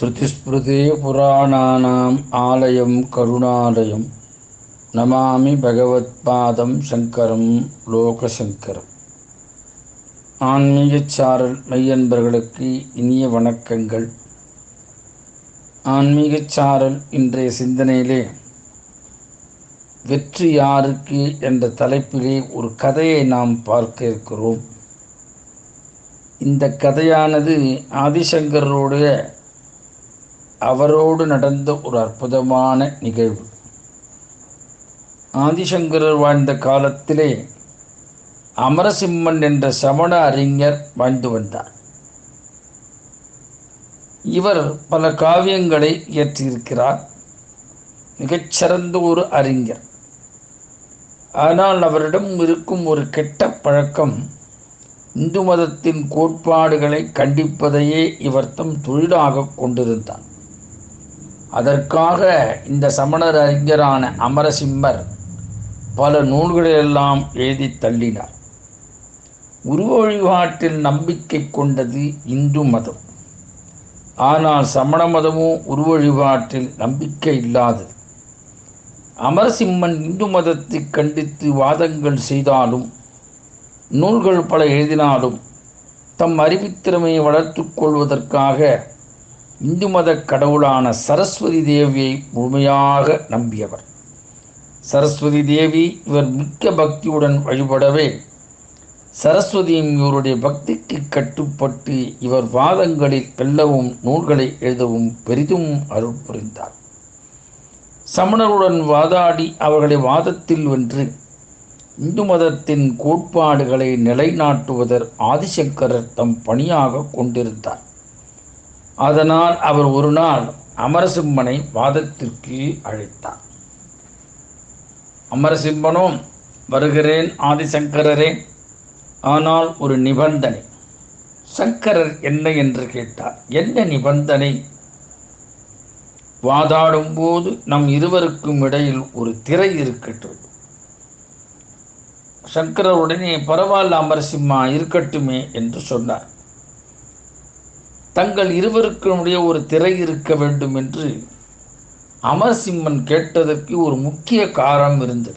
ஸ்ருதிஸ்மிருதிபுராணானாम् ஆலயம் கருணாலயம் நமாமி பகவத்பாதம் சங்கரம் லோகசங்கரம் ஆன்மீகச் சாரல் மெய்யன்பர்களுக்கு இனிய வணக்கங்கள் ஆன்மீகச் சாரல் இன்றைய சிந்தனையிலே வெற்றி யாருக்கு என்ற தலைப்பிலே ஒரு கதையை நாம் பார்க்க இருக்கிறோம் இந்த கதையானது ஆதிசங்கரோடைய அவரோடு நடந்த ஒரு அற்புதமான நிகழ்வு ஆதிசங்கரர் வாழ்ந்த காலத்திலே அமரசிம்மன் என்ற சமண அறிஞர் வாழ்ந்து வந்தார் இவர் பல காவியங்களை இயற்றியிருக்கிறார் மிகச்சிறந்த ஒரு அறிஞர் ஆனால் அவரிடம் இருக்கும் ஒரு கெட்ட பழக்கம் இந்து மதத்தின் கோட்பாடுகளை கண்டிப்பதையே இவர் தம் தொழிலாக கொண்டிருந்தார் அதற்காக இந்த சமணர் அறிஞரான அமரசிம்மர் பல நூல்களெல்லாம் எழுதி தள்ளினார் உருவ வழிபாட்டில் நம்பிக்கை கொண்டது இந்து மதம் ஆனால் சமண மதமோ உருவ வழிபாட்டில் நம்பிக்கை இல்லாதது அமரசிம்மன் இந்து மதத்தை கண்டித்து வாதங்கள் செய்தாலும் நூல்கள் பல எழுதினாலும் தம் அறிவுத்திறமையை வளர்த்துக் கொள்வதற்காக இந்து மத கடவுளான சரஸ்வதி தேவியை முழுமையாக நம்பியவர் சரஸ்வதி தேவி இவர் மிக்க பக்தியுடன் வழிபடவே சரஸ்வதியும் இவருடைய பக்திக்கு கட்டுப்பட்டு இவர் வாதங்களில் வெல்லவும் நூல்களை எழுதவும் பெரிதும் அருள் புரிந்தார் சமணருடன் வாதாடி அவர்களை வாதத்தில் வென்று இந்து மதத்தின் கோட்பாடுகளை நிலைநாட்டுவதர் ஆதிசங்கரர் தம் பணியாக கொண்டிருந்தார் அதனால் அவர் ஒரு நாள் அமரசிம்மனை வாதத்திற்கு அழைத்தார் அமரசிம்மனும் வருகிறேன் ஆதிசங்கரரே ஆனால் ஒரு நிபந்தனை சங்கரர் என்ன என்று கேட்டார் என்ன நிபந்தனை வாதாடும் போது நம் இருவருக்கும் இடையில் ஒரு திரை இருக்கட்டும் சங்கரர் உடனே பரவாயில்ல அமரசிம்மா இருக்கட்டுமே என்று சொன்னார் தங்கள் இருவருக்குடைய ஒரு திரை இருக்க வேண்டும் என்று அமரசிம்மன் கேட்டதற்கு ஒரு முக்கிய காரணம் இருந்தது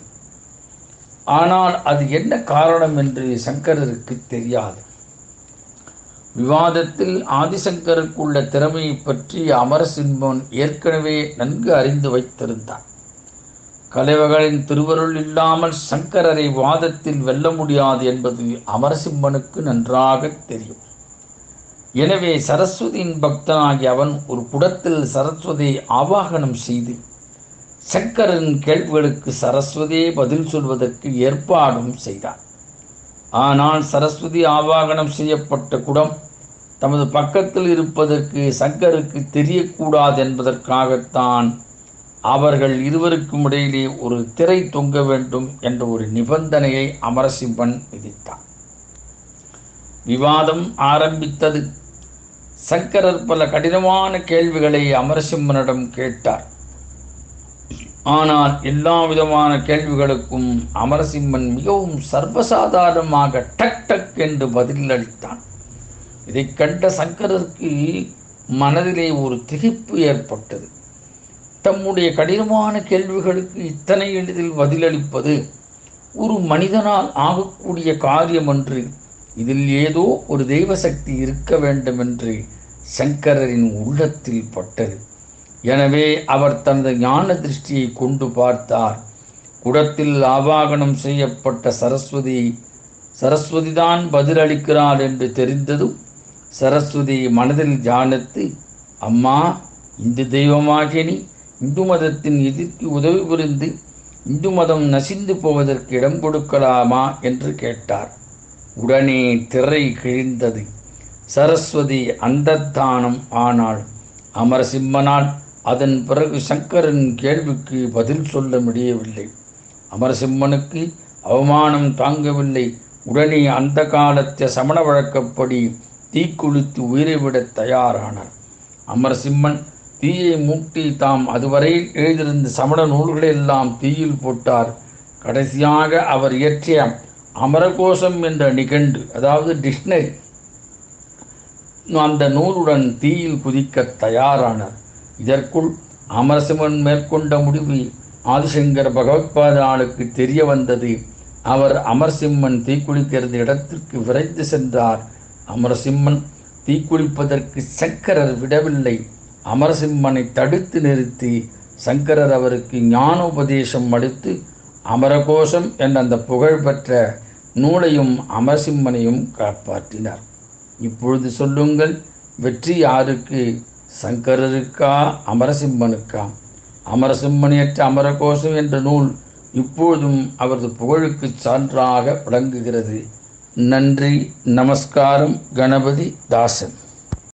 ஆனால் அது என்ன காரணம் என்று சங்கரருக்கு தெரியாது விவாதத்தில் ஆதிசங்கருக்கு உள்ள திறமையை பற்றி அமரசிம்மன் ஏற்கனவே நன்கு அறிந்து வைத்திருந்தார் கலைவகளின் திருவருள் இல்லாமல் சங்கரரை வாதத்தில் வெல்ல முடியாது என்பது அமரசிம்மனுக்கு நன்றாக தெரியும் எனவே சரஸ்வதியின் பக்தனாகிய அவன் ஒரு குடத்தில் சரஸ்வதியை ஆவாகனம் செய்து சங்கரின் கேள்விகளுக்கு சரஸ்வதியே பதில் சொல்வதற்கு ஏற்பாடும் செய்தார் ஆனால் சரஸ்வதி ஆவாகனம் செய்யப்பட்ட குடம் தமது பக்கத்தில் இருப்பதற்கு சங்கருக்கு தெரியக்கூடாது என்பதற்காகத்தான் அவர்கள் இருவருக்கும் இடையிலே ஒரு திரை தொங்க வேண்டும் என்ற ஒரு நிபந்தனையை அமரசிம்மன் விதித்தார் விவாதம் ஆரம்பித்தது சங்கரர் பல கடினமான கேள்விகளை அமரசிம்மனிடம் கேட்டார் ஆனால் எல்லா விதமான கேள்விகளுக்கும் அமரசிம்மன் மிகவும் சர்வசாதாரணமாக டக் டக் என்று பதில் அளித்தான் இதை கண்ட சங்கரருக்கு மனதிலே ஒரு திகைப்பு ஏற்பட்டது தம்முடைய கடினமான கேள்விகளுக்கு இத்தனை எளிதில் பதிலளிப்பது ஒரு மனிதனால் ஆகக்கூடிய காரியம் என்று இதில் ஏதோ ஒரு தெய்வ சக்தி இருக்க வேண்டும் என்று சங்கரரின் உள்ளத்தில் பட்டது எனவே அவர் தனது ஞான திருஷ்டியை கொண்டு பார்த்தார் குடத்தில் ஆவாகனம் செய்யப்பட்ட சரஸ்வதி சரஸ்வதிதான் பதிலளிக்கிறார் என்று தெரிந்ததும் சரஸ்வதி மனதில் தியானித்து அம்மா இந்து தெய்வமாகிய நீ இந்து மதத்தின் எதிர்க்கு உதவி புரிந்து இந்து மதம் நசிந்து போவதற்கு இடம் கொடுக்கலாமா என்று கேட்டார் உடனே திரை கிழிந்தது சரஸ்வதி அந்தத்தானம் ஆனாள் அமரசிம்மனால் அதன் பிறகு சங்கரன் கேள்விக்கு பதில் சொல்ல முடியவில்லை அமரசிம்மனுக்கு அவமானம் தாங்கவில்லை உடனே அந்த காலத்த சமண வழக்கப்படி தீக்குளித்து உயிரை விட தயாரானார் அமரசிம்மன் தீயை மூட்டி தாம் அதுவரையில் எழுதியிருந்த சமண நூல்களெல்லாம் தீயில் போட்டார் கடைசியாக அவர் இயற்றிய அமரகோஷம் என்ற நிகண்டு அதாவது டிக்ஷனரி அந்த நூலுடன் தீயில் குதிக்க தயாரானார் இதற்குள் அமரசிம்மன் மேற்கொண்ட முடிவு ஆதிசங்கர பகவத்பாதாளுக்கு தெரிய வந்தது அவர் அமரசிம்மன் தீக்குளிக்கிறது இடத்திற்கு விரைந்து சென்றார் அமரசிம்மன் தீக்குளிப்பதற்கு சங்கரர் விடவில்லை அமரசிம்மனை தடுத்து நிறுத்தி சங்கரர் அவருக்கு ஞானோபதேசம் அளித்து அமரகோஷம் என்ற அந்த புகழ்பெற்ற நூலையும் அமரசிம்மனையும் காப்பாற்றினார் இப்பொழுது சொல்லுங்கள் வெற்றி யாருக்கு சங்கரருக்கா அமரசிம்மனுக்கா அமரசிம்மனியற்ற அமரகோஷம் என்ற நூல் இப்பொழுதும் அவரது புகழுக்கு சான்றாக விளங்குகிறது நன்றி நமஸ்காரம் கணபதி தாசன்